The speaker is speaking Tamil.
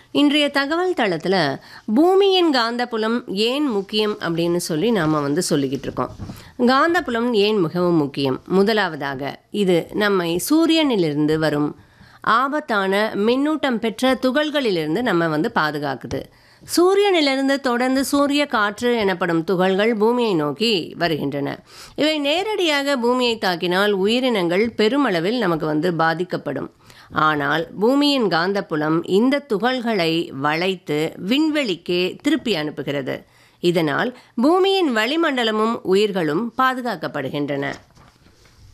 இன்றைய தகவல் தளத்தில் பூமியின் காந்தப்புலம் ஏன் முக்கியம் அப்படின்னு சொல்லி நாம் வந்து சொல்லிக்கிட்டு இருக்கோம் காந்தப்புலம் ஏன் மிகவும் முக்கியம் முதலாவதாக இது நம்மை சூரியனிலிருந்து வரும் ஆபத்தான மின்னூட்டம் பெற்ற துகள்களிலிருந்து நம்ம வந்து பாதுகாக்குது சூரியனிலிருந்து தொடர்ந்து சூரிய காற்று எனப்படும் துகள்கள் பூமியை நோக்கி வருகின்றன இவை நேரடியாக பூமியை தாக்கினால் உயிரினங்கள் பெருமளவில் நமக்கு வந்து பாதிக்கப்படும் ஆனால் பூமியின் காந்தப்புலம் இந்த துகள்களை வளைத்து விண்வெளிக்கே திருப்பி அனுப்புகிறது இதனால் பூமியின் வளிமண்டலமும் உயிர்களும் பாதுகாக்கப்படுகின்றன